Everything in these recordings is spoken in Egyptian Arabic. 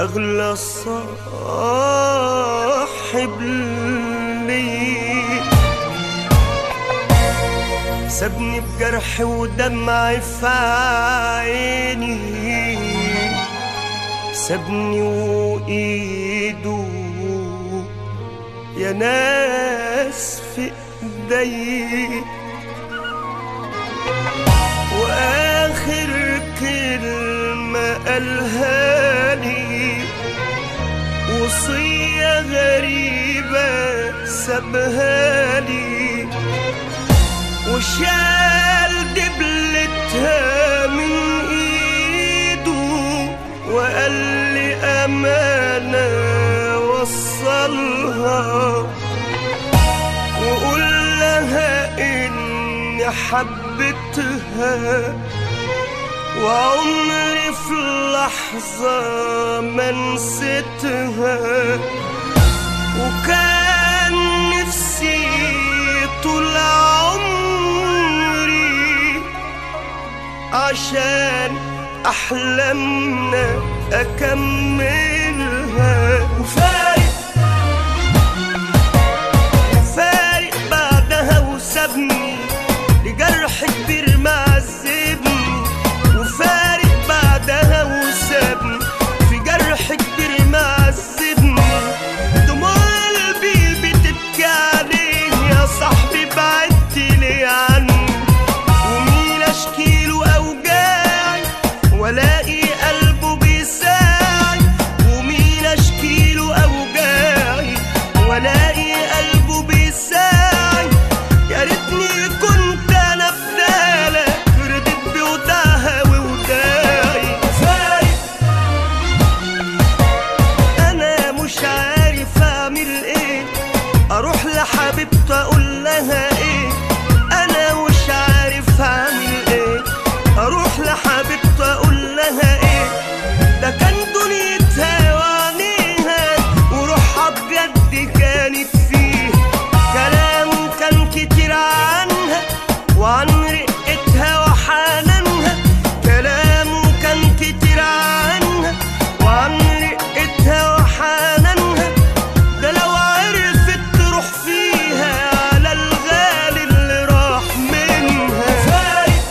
أغلى صاحب لي سابني بجرح ودمع في عيني سابني وإيده يا ناس في ايدي واخر كلمة قالها لي وصية غريبة سابها لي وشال دبلتها من ايده وقال لي امانة وصلها وقول لها اني حبيتها وعمري في لحظة ما نسيتها وكان نفسي طول عمري عشان أحلامنا أكملها وفارق فارق بعدها وسابني لجرح كبير معذبني وفارق بعدها وسابني في جرح كبير معذبني دموع قلبي بتبكي عليه يا صاحبي بعدت لي عنه ومين اشكيله اوجاعي والاقي قلبه بيساعي ومين اشكيله اوجاعي والاقي قلبه بيساعي يا ريتني كنت انا بدالك رضيت بوداعها ووداعي فايق انا مش عارف اعمل ايه اروح لحبيبتي اقول لها ايه انا مش عارف اعمل ايه اروح لحبيبتي اقول لها ايه ده كان دنيتها وعينيها وروحها بجد كانت فيه كلام كان كتير عنها وعن رقتها وحنانها كلام كان كتير عنها وعن رقتها وحنانها ده لو عرفت تروح فيها على الغالي اللي راح منها فايق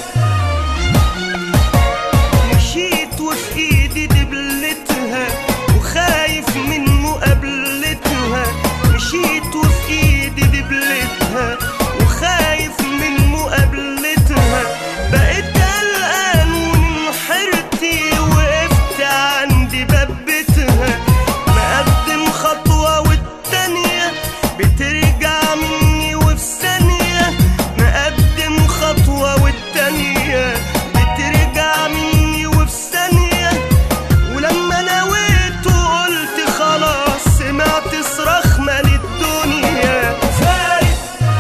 مشيت وفي ايدي دبلتها وخايف من مقابلتها مشيت وفي ايدي دبلتها وخايف من مقابلتها بقيت قلقان ومن حيرتي وقفت عند باب بيتها مقدم خطوة والتانية بترجع مني وفي ثانية مقدم خطوة والتانية بترجع مني وفي ثانية ولما نويت وقلت خلاص سمعت صراخ مال الدنيا فارق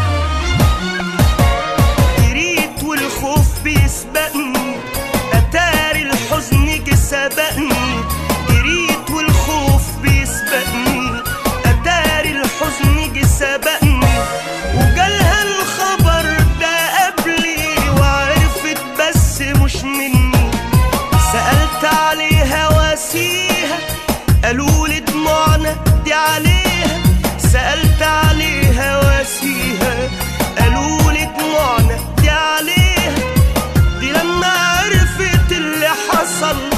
جريت والخوف بيسبقني اتاري الحزن جه سبقني جريت والخوف بيسبقني اتاري الحزن جه سبقني وجالها الخبر ده قبلي وعرفت بس مش مني سألت عليها واسيها قالوا لي دموعنا دي عليها سألت عليها واسيها قالوا لي دموعنا دي عليها دي لما عرفت اللي حصل